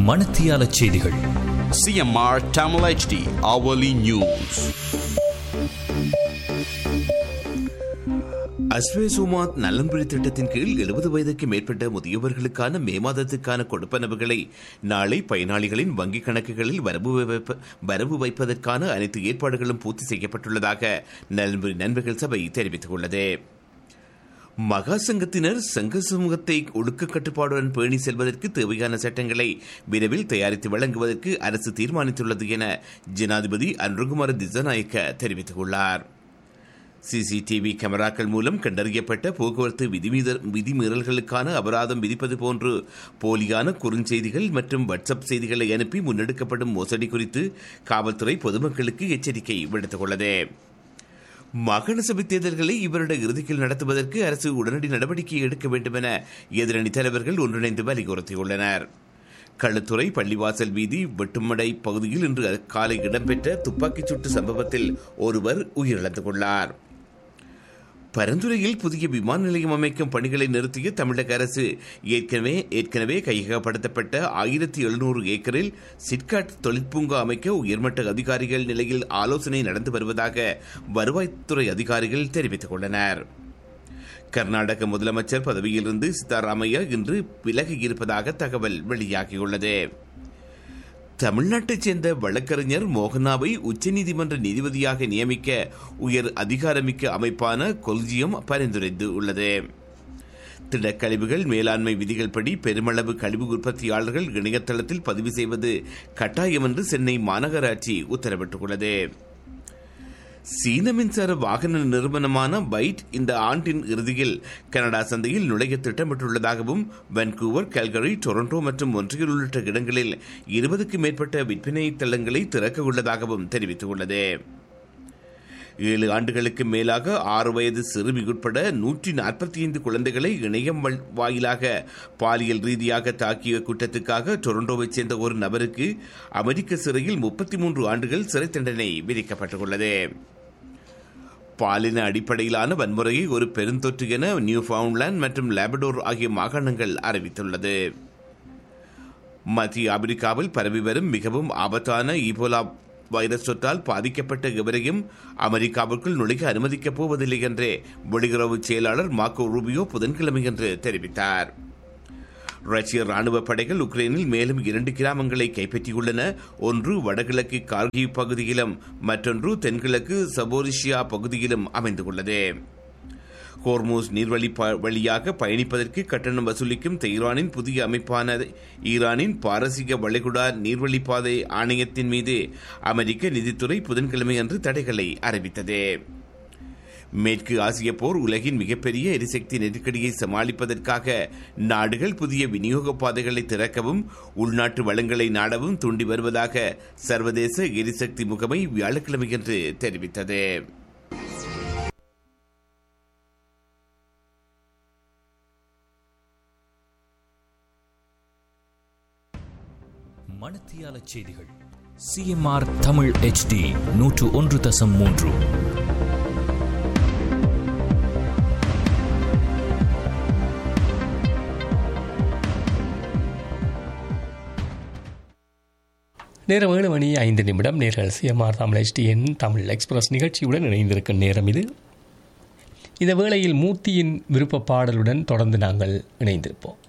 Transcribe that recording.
மணத்தியால செய்திகள் CMR Tamil HD hourly news. அஸ்வேசுமாத் நலன்புரி திட்டத்தின் கீழ் எழுபது வயதுக்கு மேற்பட்ட முதியவர்களுக்கான மே மாதத்துக்கான கொடுப்பனவுகளை நாளை பயனாளிகளின் வங்கிக் கணக்குகளில் வரவு வைப்ப- வரவு வைப்பதற்கான அனைத்து ஏற்பாடுகளும் பூர்த்தி செய்யப்பட்டுள்ளதாக நலன்புரி நண்பர்கள் சபை தெரிவித்துள்ளது மகா சங்கத்தினர் சங்க சமூகத்தை ஒழுக்க கட்டுப்பாடுடன் பேணி செல்வதற்கு தேவையான சட்டங்களை விரைவில் தயாரித்து வழங்குவதற்கு அரசு தீர்மானித்துள்ளது என ஜனாதிபதி அன்ருகுமார திசநாயக்க தெரிவித்துள்ளார் சிசிடிவி கேமராக்கள் மூலம் கண்டறியப்பட்ட போக்குவரத்து விதிமீத விதிமீறல்களுக்கான அபராதம் விதிப்பது போன்று போலியான குறுஞ்செய்திகள் மற்றும் வாட்ஸ்அப் செய்திகளை அனுப்பி முன்னெடுக்கப்படும் மோசடி குறித்து காவல்துறை பொதுமக்களுக்கு எச்சரிக்கை விடுத்துள்ளது மாகாண சபை தேர்தல்களை இவருடைய இறுதியில் நடத்துவதற்கு அரசு உடனடி நடவடிக்கை எடுக்க வேண்டும் என எதிரணி தலைவர்கள் ஒன்றிணைந்து வலியுறுத்தியுள்ளனர் களுத்துறை பள்ளிவாசல் வீதி வெட்டுமடை பகுதியில் இன்று காலை இடம்பெற்ற துப்பாக்கிச் சூட்டு சம்பவத்தில் ஒருவர் உயிரிழந்துள்ளார் பரந்துரையில் புதிய விமான நிலையம் அமைக்கும் பணிகளை நிறுத்திய தமிழக அரசு ஏற்கனவே ஏற்கனவே கையகப்படுத்தப்பட்ட ஆயிரத்தி எழுநூறு ஏக்கரில் சிட்காட் தொழிற்பூங்கா அமைக்க உயர்மட்ட அதிகாரிகள் நிலையில் ஆலோசனை நடந்து வருவதாக வருவாய்த்துறை அதிகாரிகள் தெரிவித்துள்ளனர் கர்நாடக முதலமைச்சர் பதவியிலிருந்து சித்தாராமையா இன்று விலகியிருப்பதாக தகவல் வெளியாகியுள்ளது தமிழ்நாட்டைச் சேர்ந்த வழக்கறிஞர் மோகனாவை உச்சநீதிமன்ற நீதிபதியாக நியமிக்க உயர் அதிகாரமிக்க அமைப்பான கொல்ஜியம் பரிந்துரைத்து உள்ளது திடக்கழிவுகள் மேலாண்மை விதிகள் படி பெருமளவு கழிவு உற்பத்தியாளர்கள் இணையதளத்தில் பதிவு செய்வது கட்டாயம் என்று சென்னை மாநகராட்சி உத்தரவிட்டுள்ளது சீன மின்சார வாகன நிறுவனமான பைட் இந்த ஆண்டின் இறுதியில் கனடா சந்தையில் நுழைய திட்டமிட்டுள்ளதாகவும் வான்கூவர் கல்கரி டொரண்டோ மற்றும் ஒன்றியல் உள்ளிட்ட இடங்களில் இருபதுக்கு மேற்பட்ட விற்பனை தளங்களை திறக்க உள்ளதாகவும் தெரிவித்துள்ளது ஏழு ஆண்டுகளுக்கு மேலாக ஆறு வயது சிறுமி உட்பட நூற்றி நாற்பத்தி ஐந்து குழந்தைகளை இணையம் வழி- வாயிலாக பாலியல் ரீதியாக தாக்கிய குற்றத்துக்காக டொரண்டோவைச் சேர்ந்த ஒரு நபருக்கு அமெரிக்க சிறையில் முப்பத்தி மூன்று ஆண்டுகள் சிறை தண்டனை விதிக்கப்பட்டுள்ளது பாலின அடிப்படையிலான வன்முறையை ஒரு பெருந்தொற்று என நியூ ஃபவுண்ட்லாந்து மற்றும் லேபடோர் ஆகிய மாகாணங்கள் அறிவித்துள்ளது மத்திய ஆப்பிரிக்காவில் பரவி வரும் மிகவும் ஆபத்தான ஈபோலா வைரஸ் தொற்றால் பாதிக்கப்பட்ட எவரையும் அமெரிக்காவிற்குள் நுழைய அனுமதிக்கப் போவதில்லை என்று வெளியுறவு செயலாளர் மார்க்கோ ரூபியோ புதன்கிழமையன்று தெரிவித்தார் ரஷ்ய ராணுவ படைகள் உக்ரைனில் மேலும் இரண்டு கிராமங்களை கைப்பற்றியுள்ளன ஒன்று வடகிழக்கு கார்கிவ் பகுதியிலும் மற்றொன்று தென்கிழக்கு சபோரிஷியா பகுதியிலும் அமைந்துள்ளது ஹோர்மூஸ் நீர்வழி ப- வழியாக பயணிப்பதற்கு கட்டணம் வசூலிக்கும் தெஹ்ரானின் புதிய அமைப்பான ஈரானின் பாரசீக வளைகுடா நீர்வழிப்பாதை ஆணையத்தின் மீது அமெரிக்க நிதித்துறை புதன்கிழமை அன்று தடைகளை அறிவித்தது மேற்கு ஆசிய போர் உலகின் மிகப்பெரிய எரிசக்தி நெருக்கடியை சமாளிப்பதற்காக நாடுகள் புதிய விநியோக பாதைகளை திறக்கவும் உள்நாட்டு வளங்களை நாடவும் தூண்டி வருவதாக சர்வதேச எரிசக்தி முகமை வியாழக்கிழமையன்று தெரிவித்தது மணத்தியால செய்திகள் சிஎம்ஆர் தமிழ் HD நூற்று ஒன்று தசம் மூன்று நேரம் ஏழு மணி ஐந்து நிமிடம் நேர்கள் CMR Tamil HDN Tamil express நிகழ்ச்சியுடன் இணைந்திருக்கும் நேரம் இது இந்த வேளையில் மூர்த்தியின் விருப்ப பாடலுடன் தொடர்ந்து நாங்கள் இணைந்திருப்போம்